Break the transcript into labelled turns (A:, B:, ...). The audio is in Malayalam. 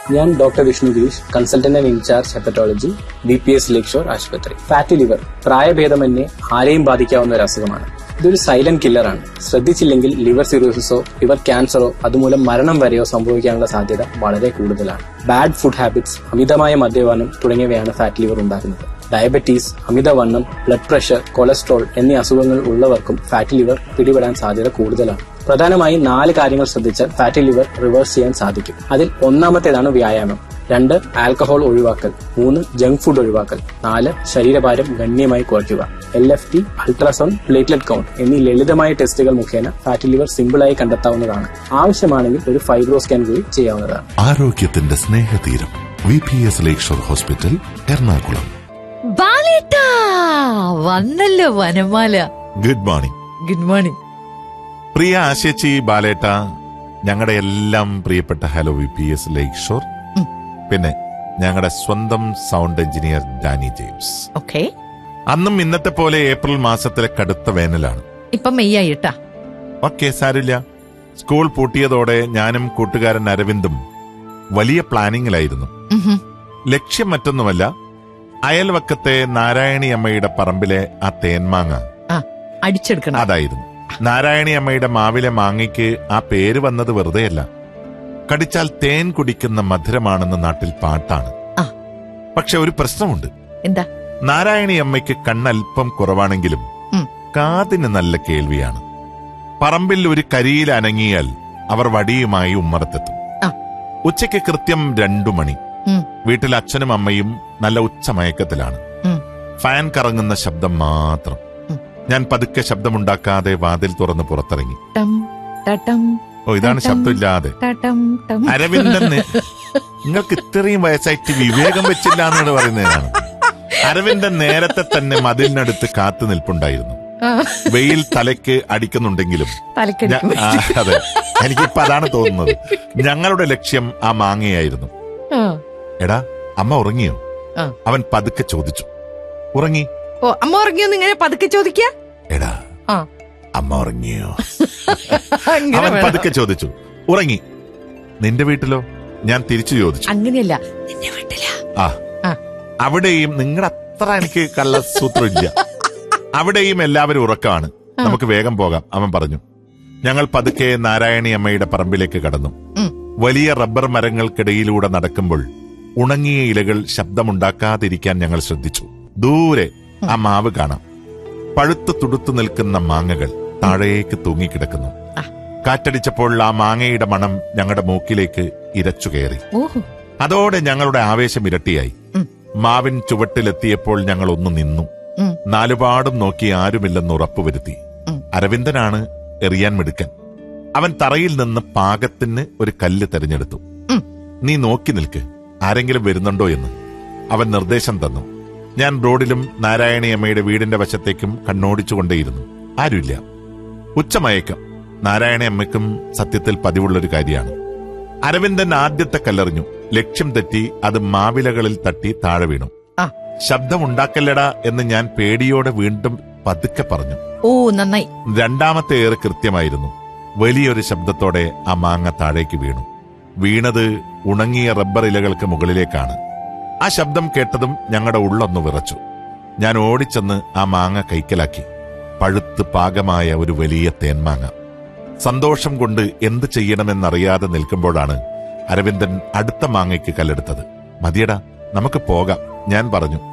A: ഞാൻ doctor Vishnu Girish consultant and in charge hepatology B P S Lakeshore ആശുപത്രി ഫാറ്റി ലിവർ പ്രായഭേദമന്യേ ആരെയും ബാധിക്കാവുന്ന ഒരു അസുഖമാണ് ഇതൊരു സൈലന്റ് കില്ലറാണ് ശ്രദ്ധിച്ചില്ലെങ്കിൽ ലിവർ സിറോസിസോ ലിവർ ക്യാൻസറോ അതുമൂലം മരണം വരെയോ സംഭവിക്കാനുള്ള സാധ്യത വളരെ കൂടുതലാണ് ബാഡ് ഫുഡ് ഹാബിറ്റ്സ് അമിതമായ മദ്യപാനം തുടങ്ങിയവയാണ് ഫാറ്റ് ലിവർ ഉണ്ടാക്കുന്നത് ഡയബറ്റീസ് അമിതവണ്ണം ബ്ലഡ് പ്രഷർ കൊളസ്ട്രോൾ എന്നീ അസുഖങ്ങൾ ഉള്ളവർക്കും ഫാറ്റ് ലിവർ പിടിപെടാൻ സാധ്യത കൂടുതലാണ് പ്രധാനമായും നാല് കാര്യങ്ങൾ ശ്രദ്ധിച്ചാൽ ഫാറ്റി ലിവർ റിവേഴ്സ് ചെയ്യാൻ സാധിക്കും അതിൽ ഒന്നാമത്തേതാണ് വ്യായാമം രണ്ട് ആൽക്കഹോൾ ഒഴിവാക്കൽ മൂന്ന് ജങ്ക് ഫുഡ് ഒഴിവാക്കൽ നാല് ശരീരഭാരം ഗണ്യമായി കുറയ്ക്കുക L F T ultrasound platelet count എന്നീ ലളിതമായ ടെസ്റ്റുകൾ മുഖേന ഫാറ്റി ലിവർ സിമ്പിളായി കണ്ടെത്താവുന്നതാണ് ആവശ്യമാണെങ്കിൽ ഒരു ഫൈബ്രോ സ്കാൻ കൂടി ചെയ്യാവുന്നതാണ്
B: ആരോഗ്യത്തിന്റെ സ്നേഹതീരം V P S Lakeshore hospital Ernakulam
C: ബാലേട്ടാ വന്നല്ലോ Vanamala
B: good morning
C: good morning
B: പ്രിയ ആശേച്ചി ബാലേട്ട ഞങ്ങളുടെ എല്ലാം പ്രിയപ്പെട്ട hello V P S Lakeshore പിന്നെ ഞങ്ങളുടെ സ്വന്തം sound engineer Danny James
C: okay
B: അന്നും ഇന്നത്തെ പോലെ ഏപ്രിൽ മാസത്തിലെ കടുത്ത വേനലാണ്
C: ഇപ്പൊ മെയ്യായിട്ടാ
B: ഓക്കെ സാരില്ല സ്കൂൾ പൂട്ടിയതോടെ ഞാനും കൂട്ടുകാരൻ അരവിന്ദും വലിയ പ്ലാനിങ്ങിലായിരുന്നു ലക്ഷ്യം മറ്റൊന്നുമല്ല അയൽവക്കത്തെ നാരായണി അമ്മയുടെ പറമ്പിലെ ആ തേന്മാങ്ങ
C: ആ അടിച്ചെടുക്കണം
B: അതായിരുന്നു നാരായണി അമ്മയുടെ മാവിലെ മാങ്ങയ്ക്ക് ആ പേര് വന്നത് വെറുതെയല്ല കടിച്ചാൽ തേൻ കുടിക്കുന്ന മധുരമാണെന്ന് നാട്ടിൽ പാട്ടാണ്
C: ആ.
B: പക്ഷെ ഒരു പ്രശ്നമുണ്ട്
C: എന്താ
B: നാരായണി അമ്മയ്ക്ക് കണ്ണൽപ്പം കുറവാണെങ്കിലും
C: ഉം.
B: കാതിന് നല്ല കേൾവിയാണ് പറമ്പിൽ ഒരു കരിയിൽ അനങ്ങിയാൽ അവർ വടിയുമായി ഉമ്മറത്തെത്തും
C: ആ.
B: ഉച്ചയ്ക്ക് കൃത്യം രണ്ടു മണി
C: ഉം,
B: വീട്ടിൽ അച്ഛനും അമ്മയും നല്ല ഉച്ചമയക്കത്തിലാണ്
C: ഉം.
B: ഫാൻ കറങ്ങുന്ന ശബ്ദം മാത്രം
C: ഉം.
B: ഞാൻ പതുക്കെ ശബ്ദമുണ്ടാക്കാതെ വാതിൽ തുറന്ന് പുറത്തിറങ്ങി
C: ടം ടടം
B: ഓ ഇതാണ്
C: ടം,
B: ശബ്ദമില്ലാതെ
C: ടടം ടം
B: അരവിന്ദൻ നെ- നിങ്ങൾക്ക് ഇത്രയും വയസ്സായിട്ട് വിവേകം വെച്ചില്ല എന്നാണ് പറയുന്നതാണ് അരവിന്ദൻ നേരത്തെ തന്നെ മതിലിനടുത്ത് കാത്തു നിൽപ്പുണ്ടായിരുന്നു
C: ആ,
B: വെയിൽ തലയ്ക്ക് അടിക്കുന്നുണ്ടെങ്കിലും
C: തലക്കടിക്കും
B: ഞ- ആ, അതെ എനിക്കിപ്പോ അതാണ് തോന്നുന്നത് ഞങ്ങളുടെ ലക്ഷ്യം ആ മാങ്ങയായിരുന്നു
C: ആ,
B: എടാ അമ്മ ഉറങ്ങിയോ
C: ആ.
B: അവൻ പതുക്കെ ചോദിച്ചു ഉറങ്ങി
C: ഓ അമ്മ ഉറങ്ങിയൊന്ന് ഇങ്ങനെ പതുക്കെ ചോദിക്ക
B: എടാ
C: ആ
B: അമ്മ ഉറങ്ങിയോ
C: അങ്ങനെ
B: അവൻ
C: വേണം.
B: പതുക്കെ ചോദിച്ചു ഉറങ്ങി നിന്റെ വീട്ടിലോ ഞാൻ തിരിച്ചു ചോദിച്ചു
C: അങ്ങനെയല്ല നിന്റെ വീട്ടിലാ
B: ആ
C: ആ.
B: അവിടെയും നിങ്ങളുടെ അത്ര എനിക്ക് കള്ളസൂത്രമില്ല അവിടെയും എല്ലാവരും ഉറക്കമാണ് നമുക്ക് വേഗം പോകാം അവൻ പറഞ്ഞു ഞങ്ങൾ പതുക്കെ നാരായണി അമ്മയുടെ പറമ്പിലേക്ക് കടന്നു
C: ഉം.
B: വലിയ റബ്ബർ മരങ്ങൾക്കിടയിലൂടെ നടക്കുമ്പോൾ ഉണങ്ങിയ ഇലകൾ ശബ്ദമുണ്ടാക്കാതിരിക്കാൻ ഞങ്ങൾ ശ്രദ്ധിച്ചു ദൂരെ ആ മാവ് കാണാം പഴുത്തു തുടുത്തു നിൽക്കുന്ന മാങ്ങകൾ താഴേക്ക് തൂങ്ങിക്കിടക്കുന്നു
C: ആ.
B: കാറ്റടിച്ചപ്പോൾ ആ മാങ്ങയുടെ മണം ഞങ്ങളുടെ മൂക്കിലേക്ക് ഇരച്ചു കയറി
C: ഓഹോ
B: അതോടെ ഞങ്ങളുടെ ആവേശം ഇരട്ടിയായി
C: ഉം.
B: മാവിൻ ചുവട്ടിലെത്തിയപ്പോൾ ഞങ്ങൾ ഒന്ന് നിന്നു
C: ഉം.
B: നാലുപാടും നോക്കി ആരുമില്ലെന്ന് ഉറപ്പുവരുത്തി
C: ഉം.
B: അരവിന്ദനാണ് എറിയാൻ മിടുക്കൻ അവൻ തറയിൽ നിന്ന് പാകത്തിന് ഒരു കല്ല് തെരഞ്ഞെടുത്തു
C: ഉം.
B: നീ നോക്കി നിൽക്ക് ആരെങ്കിലും വരുന്നുണ്ടോ എന്ന് അവൻ നിർദ്ദേശം തന്നു ഞാൻ റോഡിലും നാരായണി അമ്മയുടെ വീടിന്റെ വശത്തേക്കും കണ്ണോടിച്ചുകൊണ്ടേയിരുന്നു ആരുമില്ല ഉച്ചമയക്കം നാരായണ അമ്മയ്ക്കും സത്യത്തിൽ പതിവുള്ളൊരു കാര്യമാണ് അരവിന്ദൻ ആദ്യത്തെ കല്ലെറിഞ്ഞു ലക്ഷ്യം തെറ്റി അത് മാവിലകളിൽ തട്ടി താഴെ വീണു
C: ആ.
B: ശബ്ദമുണ്ടാക്കല്ലടാ എന്ന് ഞാൻ പേടിയോടെ വീണ്ടും പതുക്കെ പറഞ്ഞു
C: ഓ നന്നായി
B: രണ്ടാമത്തെ ഏറ് കൃത്യമായിരുന്നു വലിയൊരു ശബ്ദത്തോടെ ആ മാങ്ങ താഴേക്ക് വീണു വീണത് ഉണങ്ങിയ റബ്ബർ ഇലകൾക്ക് മുകളിലേക്കാണ് ആ ശബ്ദം കേട്ടതും ഞങ്ങളുടെ ഉള്ളൊന്ന് വിറച്ചു ഞാൻ ഓടിച്ചെന്ന് ആ മാങ്ങ കൈക്കലാക്കി പഴുത്ത് പാകമായ ഒരു വലിയ തേന്മാങ്ങ സന്തോഷം കൊണ്ട് എന്ത് ചെയ്യണമെന്നറിയാതെ നിൽക്കുമ്പോഴാണ് അരവിന്ദൻ അടുത്ത മാങ്ങയ്ക്ക് കല്ലെടുത്തത് മതിയടാ നമുക്ക് പോകാം ഞാൻ പറഞ്ഞു